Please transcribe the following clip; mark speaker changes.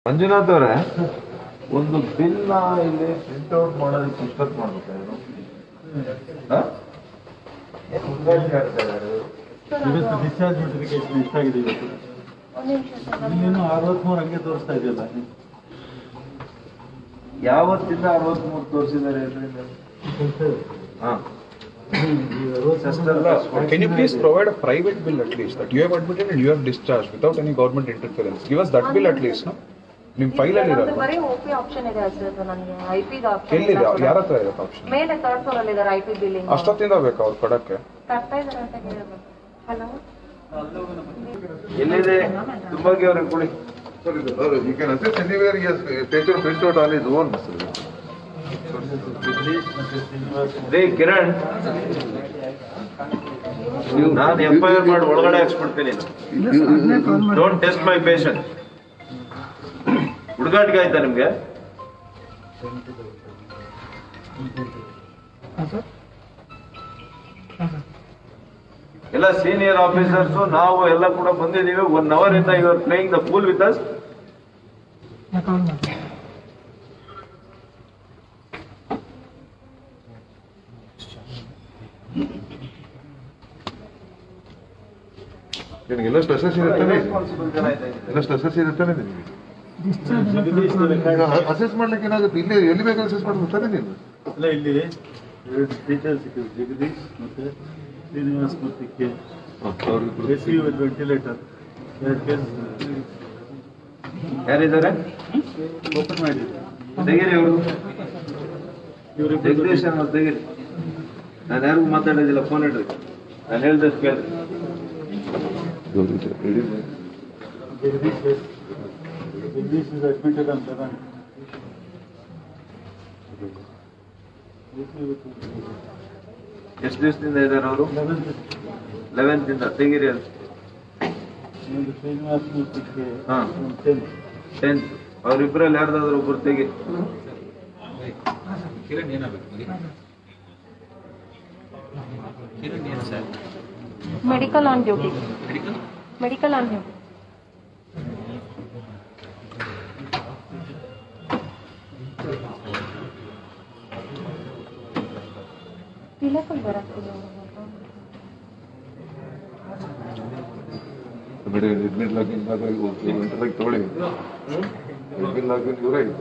Speaker 1: ಮಂಜುನಾಥ್ ಅವರೇ ಒಂದು ಬಿಲ್ ನ ಇಲ್ಲಿ ಪ್ರಿಂಟ್ ಔಟ್ ಮಾಡೋದಕ್ಕೆ ಪುಸ್ತಕ ಮಾಡ್ಬೇಕಾದ್ರು ಉದ್ಘಾಟನೆ ಆಗ್ತಾ ಇದ್ದಾರೆ
Speaker 2: ಇವತ್ತು ಡಿಸ್ಚಾರ್ಜ್ ನೋಟಿಫಿಕೇಶನ್ ಎಷ್ಟಾಗಿದೆ ಇವತ್ತು
Speaker 3: ಒಂದ್ ನಿಮಿಷ ಸರ್
Speaker 2: ಇಲ್ಲೇನು ಅರವತ್ಮೂರು ಹಂಗೆ ತೋರಿಸ್ತಾ ಇದೆಯಲ್ಲ
Speaker 1: ಯಾವತ್ತಿಂದ ಅರವತ್ಮೂರು ತೋರಿಸಿದ್ದಾರೆ ಇದರಿಂದ ಹಾ
Speaker 4: Can you please provide a private bill at least that you have admitted and you have discharged without any government interference? Give us that bill at least, no? ನಿಮ್ ಫೈಲ್ ಅಲ್ಲಿ
Speaker 3: ನಮ್ದು
Speaker 4: ಇರಲ್ಲ
Speaker 3: ಬರೀ ಓಪಿ ಆಪ್ಷನ್ ಇದೆ sir ನನಗೆ I P option
Speaker 4: ಎಲ್ಲಿದೆ ಯಾರ ಹತ್ರ ಇರುತ್ತೆ ಆಪ್ಷನ್
Speaker 3: ಮೇಲೆ ಥರ್ಡ್ ಫ್ಲೋರ್ ಅಲ್ಲಿ ಇದಾರೆ ಐ ಪಿ ಬಿಲ್ಲಿಂಗ್
Speaker 4: ಅಷ್ಟೊತ್ತಿಂದ ಬೇಕಾ ಅವ್ರು ಕೊಡಕ್ಕೆ
Speaker 3: ಕಟ್ತಾ ಇದಾರೆ ಅಂತ ಕೇಳಬೇಕು ಹಲೋ
Speaker 1: ಎಲ್ಲಿದೆ ತುಂಬಾಗಿ ಅವ್ರಿಗೆ ಕೊಡಿ
Speaker 5: Sorry, sir. Uh, you can assist anywhere he has uh, taken print out on his own. sir.
Speaker 1: ರೇ ಕಿರಣ್ ನಾನು ಎಫ್ ಐ ಆರ್ ಮಾಡಿ ಒಳಗಡೆ ಹಾಕ್ಸ್ಬಿಡ್ತೀನಿ ಡೋಂಟ್ ಟೆಸ್ಟ್ ಮೈ ಪೇಷಂಟ್ ಹುಡುಗಾಟಿಗೆ ಆಯ್ತಾ ನಿಮ್ಗೆ ಎಲ್ಲ ಸೀನಿಯರ್ ಆಫೀಸರ್ಸ್ ನಾವು ಎಲ್ಲ ಕೂಡ ಬಂದಿದ್ದೀವಿ ಒನ್ ಅವರ್ ಇಂದ you are playing the fool with us
Speaker 5: ನಿನಗೆಲ್ಲ ಸ್ಟ್ರೆಸಸ್ ಇರುತ್ತಾನೆ
Speaker 1: ರೆಸ್ಪಾನ್ಸಿಬಲ್ ಜನ ಇದ್ದಾರೆ
Speaker 5: ಎಲ್ಲ ಸ್ಟ್ರೆಸಸ್ ಇರುತ್ತಾನೆ ನಿನಗೆ ಅಸೆಸ್ ಮಾಡ್ಲಿಕ್ಕೆ ಏನಾಗುತ್ತೆ ಇಲ್ಲಿ ಎಲ್ಲಿ ಬೇಕಾದ್ರೆ ಅಸೆಸ್ ಮಾಡ್ಬೋದು ತಾನೆ ನೀನು
Speaker 2: ಅಲ್ಲ ಇಲ್ಲಿ ಎರಡು ಟೀಚರ್ಸ್ ಸಿಕ್ಕಿದ್ರು ಜಗದೀಶ್ ಮತ್ತೆ ಶ್ರೀನಿವಾಸ್ ಮತ್ತೆ K S U with ventilator ಎರಡು ಕೇಸ್
Speaker 1: ಯಾರಿದ್ದಾರೆ
Speaker 2: ಓಪನ್ ಮಾಡಿದ್ರು
Speaker 1: ತೆಗೀರಿ ಅವರು
Speaker 2: ಇವರಿಬ್ಬರು
Speaker 1: ಜಗದೀಶ್ ಅನ್ನೋರು ತೆಗೀರಿ ನಾನು ಯಾರಿಗೂ ಮಾತಾಡೋದಿಲ್ಲ ಫೋನ್ ಇಡ್ರಿ ನಾನು ಹೇಳ್ದಷ್ಟು ಕೇಳ್ರಿ
Speaker 2: Jagadish Jagadish is admitted on eleven
Speaker 1: ಎಷ್ಟು ದಿವಸದಿಂದ ಇದ್ದಾರೆ ಅವರು
Speaker 2: ಲೆವೆಂತ್
Speaker 1: ಲೆವೆಂತ್ ಇಂದ ತೆಗೀರಿ ಅದು
Speaker 2: ಒಂದು ಶ್ರೀನಿವಾಸ್ ಮತ್ತೆ ಕೆ
Speaker 1: ಹಾ.
Speaker 2: ಟೆಂತ್
Speaker 1: ಟೆಂತ್ ಅವ್ರಿಬ್ರಲ್ಲಿ ಯಾರ್ದಾದ್ರು ಒಬ್ರು ತೆಗಿ
Speaker 3: medical on duty medical on duty ತಿಲಕಲ್ ಬರತ್ತಿಲ್ಲ
Speaker 5: ಬಿಡಿ ಅಡ್ಮಿಟ್ ಲಾಗಿನ್ ಇಂಟರ್ಲಾಗಿ ತಗೊಳ್ಳಿ ಅಡ್ಮಿಟ್ ಲಾಗಿನ್ ಇವರೇ ಇದು